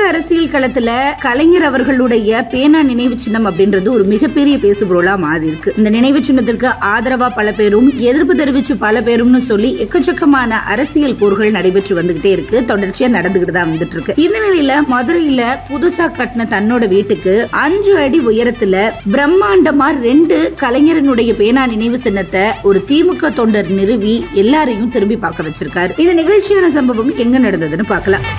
அரசியல் களத்துல கலைஞர் அவர்களுடைய பேனா நினைவு சின்னம் அப்படின்றது ஒரு மிகப்பெரிய பேசுபொருளா மாறி இருக்கு இந்த நினைவு சின்னத்திற்கு ஆதரவா பல பேரும் எதிர்ப்பு தெரிவிச்சு பல பேரும்னு சொல்லி எக்கச்சக்கமான அரசியல் போர்கள் நடைபெற்று வந்துகிட்டே இருக்கு தொடர்ச்சியா நடந்துகிட்டு தான் வந்துட்டு இருக்கு இந்த நிலையில மதுரையில புதுசா கட்டின தன்னோட வீட்டுக்கு அஞ்சு அடி உயரத்துல பிரம்மாண்டமா ரெண்டு கலைஞரனுடைய பேனா நினைவு சின்னத்தை ஒரு திமுக தொண்டர் நிறுவி எல்லாரையும் திரும்பி பார்க்க வச்சிருக்காரு இந்த நிகழ்ச்சியான சம்பவம் எங்க நடந்ததுன்னு பார்க்கலாம்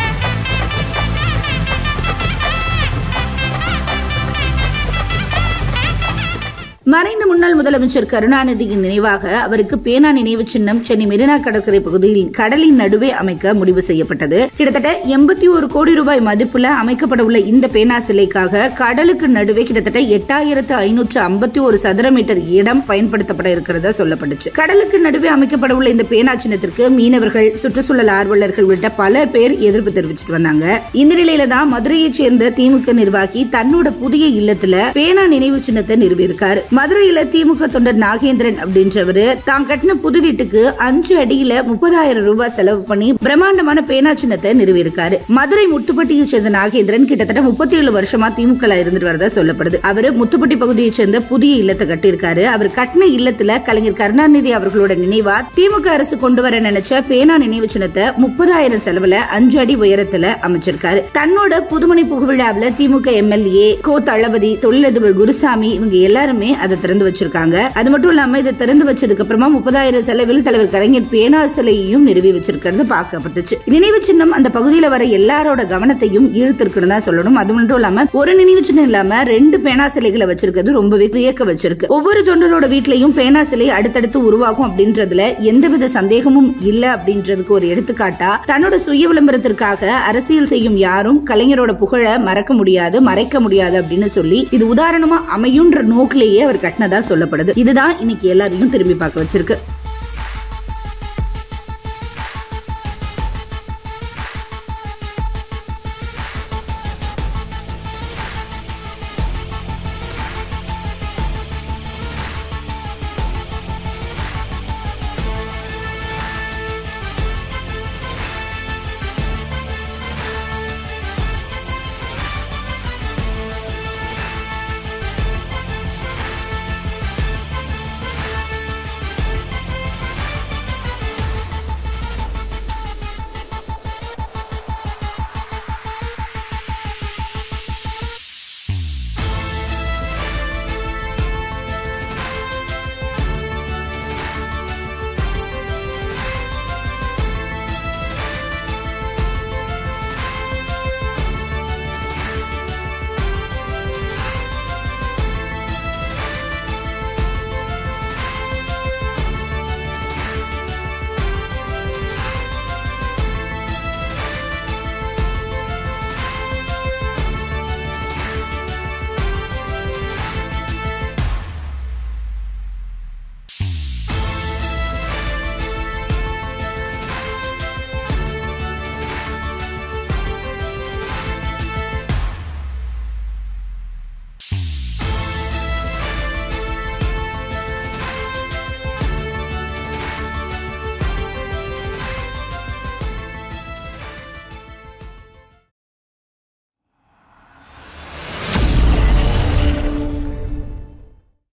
மறைந்த முன்னாள் முதலமைச்சர் கருணாநிதியின் நினைவாக அவருக்கு பேனா நினைவு சின்னம் சென்னை மெரினா கடற்கரை பகுதியில் கடலின் நடுவே அமைக்க முடிவு செய்யப்பட்டது கிட்டத்தட்ட எண்பத்தி ஒரு கோடி ரூபாய் மதிப்புல அமைக்கப்பட உள்ள இந்த பேனா சிலைக்காக கடலுக்கு நடுவே கிட்டத்தட்ட எட்டாயிரத்து ஐநூற்று ஐம்பத்தி ஒரு சதுர மீட்டர் இடம் பயன்படுத்தப்பட இருக்கிறதா சொல்லப்பட்டுச்சு கடலுக்கு நடுவே அமைக்கப்பட உள்ள இந்த பேனா சின்னத்திற்கு மீனவர்கள் சுற்றுச்சூழல் ஆர்வலர்கள் உள்ளிட்ட பல பேர் எதிர்ப்பு தெரிவிச்சிட்டு வந்தாங்க இந்த நிலையில தான் மதுரையைச் சேர்ந்த திமுக நிர்வாகி தன்னோட புதிய இல்லத்துல பேனா நினைவு சின்னத்தை நிறுவியிருக்காரு மதுரையில திமுக தொண்டர் நாகேந்திரன் அப்படின்றவரு தான் கட்டின புது வீட்டுக்கு அஞ்சு அடியில முப்பதாயிரம் ரூபாய் செலவு பண்ணி பிரம்மாண்டமான பேனா சின்னத்தை நிறுவியிருக்காரு மதுரை முத்துப்பட்டியை சேர்ந்த நாகேந்திரன் கிட்டத்தட்ட முப்பத்தி ஏழு வருஷமா திமுக இருந்துட்டு வரதா சொல்லப்படுது அவரு முத்துப்பட்டி பகுதியை சேர்ந்த புதிய இல்லத்தை கட்டியிருக்காரு அவர் கட்டின இல்லத்துல கலைஞர் கருணாநிதி அவர்களோட நினைவா திமுக அரசு கொண்டு வர நினைச்ச பேனா நினைவு சின்னத்தை முப்பதாயிரம் செலவுல அஞ்சு அடி உயரத்துல அமைச்சிருக்காரு தன்னோட புதுமணி புகவிழாவில் திமுக எம்எல்ஏ கோ தளபதி தொழிலதிபர் குருசாமி இவங்க எல்லாருமே அதை திறந்து வச்சிருக்காங்க அது மட்டும் இல்லாம இதை திறந்து வச்சதுக்கு அப்புறமா முப்பதாயிரம் செலவில் தலைவர் கலைஞர் பேனா சிலையையும் நிறுவி வச்சிருக்கிறது பார்க்கப்பட்டுச்சு நினைவு சின்னம் அந்த பகுதியில வர எல்லாரோட கவனத்தையும் ஈர்த்திருக்குன்னு தான் சொல்லணும் அது மட்டும் இல்லாம ஒரு நினைவு சின்னம் இல்லாம ரெண்டு பேனா சிலைகளை வச்சிருக்கிறது ரொம்பவே வியக்க வச்சிருக்கு ஒவ்வொரு தொண்டரோட வீட்லயும் பேனா சிலை அடுத்தடுத்து உருவாகும் அப்படின்றதுல எந்தவித சந்தேகமும் இல்ல அப்படின்றதுக்கு ஒரு எடுத்துக்காட்டா தன்னோட சுய விளம்பரத்திற்காக அரசியல் செய்யும் யாரும் கலைஞரோட புகழ மறக்க முடியாது மறைக்க முடியாது அப்படின்னு சொல்லி இது உதாரணமா அமையுன்ற நோக்கிலேயே அவர் கட்டினதா சொல்லப்படுது இதுதான் இன்னைக்கு எல்லாரையும் திரும்பி பார்க்க வச்சிருக்கு